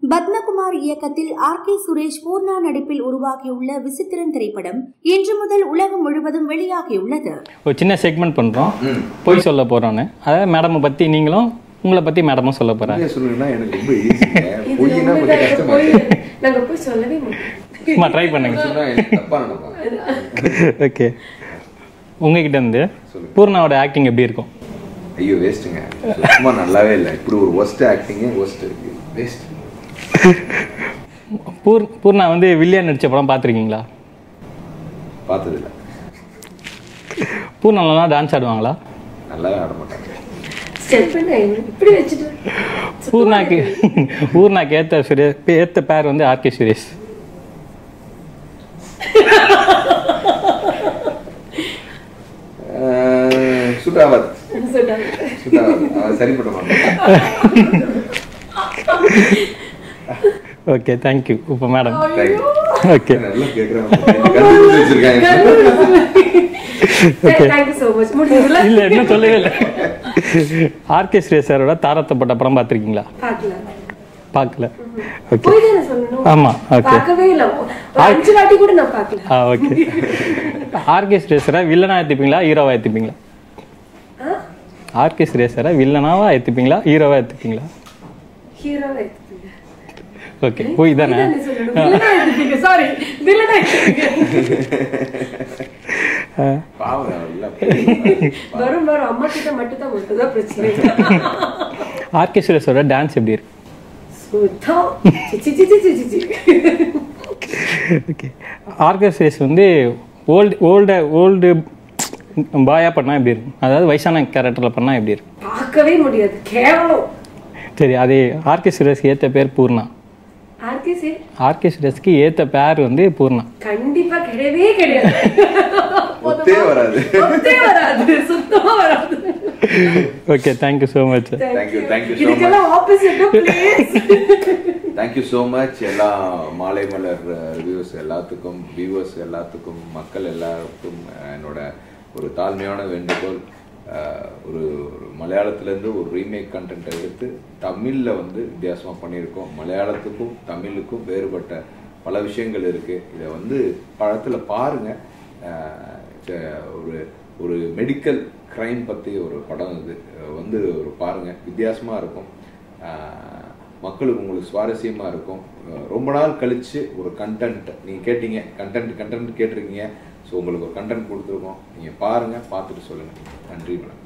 பத்மகுமார் இயக்கத்தில் R K Suresh Poorna நடிப்பில் உருவாகியுள்ள விசித்திரன் திரைப்படம் இன்று முதல் உலகம் முழுவதும் வெளியாகியுள்ளது ஒரு சின்ன செக்மெண்ட் பண்ணுறோம் போய் சொல்ல போகிறோன்னு அதாவது மேடமை பற்றி நீங்களும் உங்களை பற்றி மேடமும் சொல்ல போகிறாங்க உண்மையை சொல்லணும்னா எனக்கு ரொம்ப ஈஸிங்க இது பொய்னா ரொம்ப கொஞ்சம் நாங்க கஷ்டமா போய் இருக்கு நாங்க போய் சொல்லவே மாட்டோம் சும்மா ட்ரை பண்ணுங்க சொன்னா எனக்கு தப்பா நினைப்பாங்க ஓகே உங்ககிட்ட இருந்து சொல்லுங்க. பூர்ணாவோட ஆக்டிங் எப்படி இருக்கும் ஐயோ வேஸ்ட்டுங்க சும்மா நல்லாவே இல்லை இப்படி ஒரு ஒஸ்ட் ஆக்டிங்கு ஒஸ்ட் இருக்கு வேஸ்ட் பூர் பூர்ணா வந்து வில்லியன் நடித்த படம் பார்த்துருக்கீங்களா பார்த்ததில்ல பூர்ணாலாம் டான்ஸ் ஆடுவாங்களா நல்லாவே ஆட மாட்டாங்க ஸ்டெப் என்ன இப்படி வச்சுட்டு பூர்ணாக்கு பூர்ணாக்கு ஏற்ற சுரேஷ் ஏற்ற பேர் வந்து ஆர்கே சுரேஷ் சுட்டாவாது சொன்னாங்க சுட்டாவாது அவன் சரிப்பட மாட்டான் ஓகே தேங்க்யூ இப்போ மேடம் ஓகே நல்லா கேட்குறாங்க கண்டுபிடிச்சு வச்சிருக்காங்க தேங்க்யூ ஸோ மச் முடிஞ்சதுல இல்லை இன்னும் சொல்லவே இல்லை ஆர்கே சுரேஷ் சாரோட தாரத்தப்பட்ட படம் பார்த்துருக்கீங்களா பார்க்கலாம் பார்க்கல ஓகே போய் தானே சொல்லணும் ஆமாம் ஓகே பார்க்கவே இல்லை ஒரு அஞ்சு வாட்டி கூட நான் பார்க்கல ஆ ஓகே ஆர்கே சுரேஷரை வில்லனா ஏற்றுப்பீங்களா ஹீரோவா ஏற்றுப்பீங்களா ஆ ஆர்கே சுரேஷரை வில்லனாவா ஏற்றுப்பீங்களா ஹீரோவா ஏற்றுப்பீங்களா ஹீரோவை எடுத்துப்பீங்க ஓகே போய் தானே தானே சொல்லணும் வில்லனா எடுத்துப்பீங்க சாரி வில்லனா எடுத்துப்பீங்க பாவம் நல்லா வரும் வரும் அம்மா கிட்ட மட்டும் தான் மட்டும் தான் பிரச்சனை ஆர்கே சுரேஷோட டான்ஸ் எப்படி இருக்கு சுத்தம் சி சி சி சி சி சி ஓகே ஆர்கே சுரேஷ் வந்து ஓல்டு ஓல்டு ஓல்டு பாயா பண்ணால் எப்படி இருக்கும் அதாவது வயசான கேரக்டரில் பண்ணால் எப்படி இருக்கும் பார்க்கவே முடியாது கேவலம் சரி அது ஆர்கே சுரேஷ்க்கு ஏற்ற பேர் பூர்ணா ஆர்கே சே ஆர்கே சுரேஷ்க்கு ஏற்ற பேர் வந்து பூர்ணா கண்டிப்பா கிடையவே கிடையாது ஒத்தே வராது ஒத்தே வராது சுத்தமா வராது okay thank you so much thank you thank you so much இதுக்கெல்லாம் opposite please thank you so much எல்லா மாலை மலர் ரிவ்யூஸ் எல்லாத்துக்கும் வியூவர்ஸ் எல்லாத்துக்கும் மக்கள் எல்லாருக்கும் அஹ், என்னோட ஒரு தாழ்மையான வேண்டுகோள் அஹ், ஒரு ஒரு மலையாளத்துலேருந்து ஒரு ரீமேக் கண்டென்ட்டை எடுத்து தமிழில் வந்து வித்தியாசமாக பண்ணியிருக்கோம் மலையாளத்துக்கும் தமிழுக்கும் வேறுபட்ட பல விஷயங்கள் இருக்குது இதை வந்து படத்தில் பாருங்கள் ஒரு ஒரு மெடிக்கல் க்ரைம் பற்றி ஒரு படம் இது அஹ், வந்து ஒரு பாருங்கள் வித்தியாசமாக இருக்கும் அஹ், மக்களுக்கு உங்களுக்கு சுவாரஸ்யமாக இருக்கும் அஹ் ரொம்ப நாள் கழித்து ஒரு கண்டென்ட் நீங்கள் கேட்டீங்க கண்டென்ட் கண்டென்ட் கேட்டிருக்கீங்க ஸோ உங்களுக்கு ஒரு கண்டென்ட் கொடுத்துருக்கோம் நீங்கள் பாருங்கள் பார்த்துட்டு சொல்லுங்கள் நன்றி வணக்கம்